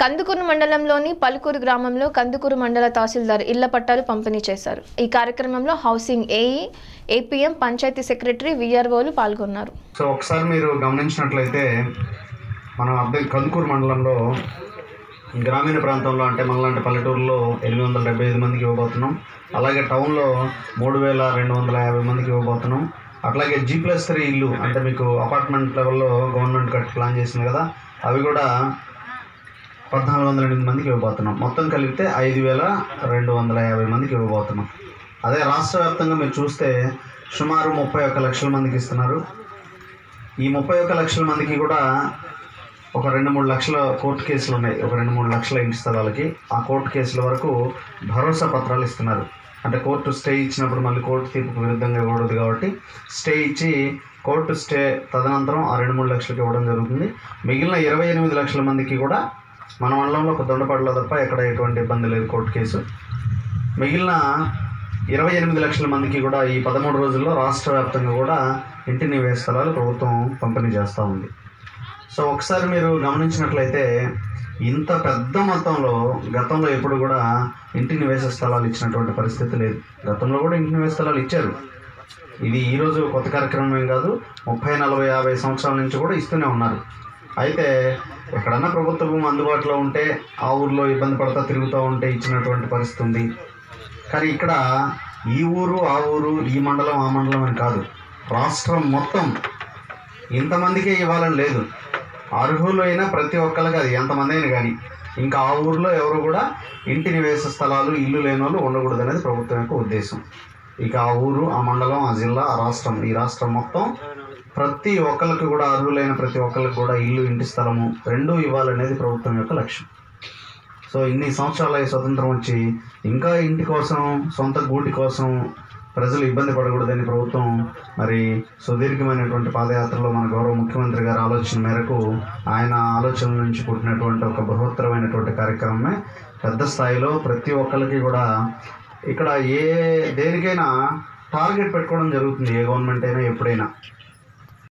కందుకూరు మండలంలోని పలుకూరు గ్రామంలో కందుకూరు మండల తహసీల్దార్ ఇళ్ల పట్టాలు పంపిణీ చేశారు ఈ కార్యక్రమంలో housing AE APM panchayat secretary విఆర్ఓలు పాల్గొన్నారు సో ఒకసారి మీరు గమనించినట్లయితే మనం అబ్బాయి కందుకూరు మండలంలో గ్రామీణ ప్రాంతంలో అంటే మనలాంటి పల్లెటూరులో ఎనిమిది వందల డెబ్బై ఐదు మందికి ఇవ్వబోతున్నాం అలాగే టౌన్లో మూడు వేల రెండు వందల యాభై మందికి ఇవ్వబోతున్నాం అట్లాగే జీ ప్లస్ త్రీ ఇల్లు అంటే మీకు అపార్ట్మెంట్ లెవెల్లో గవర్నమెంట్ కట్టి ప్లాన్ చేసింది కదా అవి కూడా పద్నాలుగు వందల ఎనిమిది మందికి ఇవ్వబోతున్నాం మొత్తం కలిపితే ఐదు వేల రెండు వందల యాభై మందికి ఇవ్వబోతున్నాం అదే రాష్ట్ర వ్యాప్తంగా మీరు చూస్తే సుమారు ముప్పై ఒక్క లక్షల మందికి ఇస్తున్నారు ఈ ముప్పై ఒక్క లక్షల మందికి కూడా ఒక రెండు మూడు లక్షల కోర్టు కేసులు ఉన్నాయి ఒక రెండు మూడు లక్షల ఇంటి స్థలాలకి ఆ కోర్టు కేసుల వరకు భరోసా పత్రాలు ఇస్తున్నారు అంటే కోర్టు స్టే ఇచ్చినప్పుడు మళ్ళీ కోర్టు తీర్పుకు విరుద్ధంగా ఇవ్వకూడదు కాబట్టి స్టే ఇచ్చి కోర్టు స్టే తదనంతరం ఆ రెండు మూడు లక్షలకి ఇవ్వడం జరుగుతుంది మిగిలిన ఇరవై ఎనిమిది లక్షల మందికి కూడా మన మండలంలో ఒక దొండపాడులో తప్ప ఎక్కడ ఎటువంటి ఇబ్బంది లేదు కోర్టు కేసు మిగిలిన ఇరవై ఎనిమిది లక్షల మందికి కూడా ఈ పదమూడు రోజుల్లో రాష్ట్ర వ్యాప్తంగా కూడా ఇంటి నివేశ స్థలాలు ప్రభుత్వం పంపిణీ చేస్తూ ఉంది సో ఒకసారి మీరు గమనించినట్లయితే ఇంత పెద్ద మొత్తంలో గతంలో ఎప్పుడు కూడా ఇంటి నివేశ స్థలాలు ఇచ్చినటువంటి పరిస్థితి లేదు గతంలో కూడా ఇంటి నివేశ స్థలాలు ఇచ్చారు ఇది ఈరోజు కొత్త కార్యక్రమం ఏం కాదు ముప్పై నలభై యాభై సంవత్సరాల నుంచి కూడా ఇస్తూనే ఉన్నారు అయితే ఎక్కడన్నా ప్రభుత్వ భూమి అందుబాటులో ఉంటే ఆ ఊర్లో ఇబ్బంది పడతా తిరుగుతూ ఉంటే ఇచ్చినటువంటి పరిస్థితి ఉంది కానీ ఇక్కడ ఈ ఊరు ఆ ఊరు ఈ మండలం ఆ మండలం అని కాదు రాష్ట్రం మొత్తం ఇంతమందికే ఇవ్వాలని లేదు అర్హులైన ప్రతి ఒక్కరికి అది ఎంతమంది అయినా కానీ ఇంకా ఆ ఊర్లో ఎవరు కూడా ఇంటి నివేశ స్థలాలు ఇల్లు లేని వాళ్ళు ఉండకూడదు అనేది ప్రభుత్వం యొక్క ఉద్దేశం ఇక ఆ ఊరు ఆ మండలం ఆ జిల్లా ఆ రాష్ట్రం ఈ రాష్ట్రం మొత్తం ప్రతి ఒక్కరికి కూడా అర్హులైన ప్రతి ఒక్కరికి కూడా ఇల్లు ఇంటి స్థలము రెండూ ఇవ్వాలనేది ప్రభుత్వం యొక్క లక్ష్యం సో ఇన్ని సంవత్సరాల ఈ స్వతంత్రం వచ్చి ఇంకా ఇంటి కోసం సొంత గూటి కోసం ప్రజలు ఇబ్బంది పడకూడదని ప్రభుత్వం మరి సుదీర్ఘమైనటువంటి పాదయాత్రలో మన గౌరవ ముఖ్యమంత్రి గారి ఆలోచన మేరకు ఆయన ఆలోచనల నుంచి పుట్టినటువంటి ఒక బృహత్తరమైనటువంటి కార్యక్రమమే పెద్ద స్థాయిలో ప్రతి ఒక్కరికి కూడా ఇక్కడ ఏ దేనికైనా టార్గెట్ పెట్టుకోవడం జరుగుతుంది ఏ గవర్నమెంట్ అయినా ఎప్పుడైనా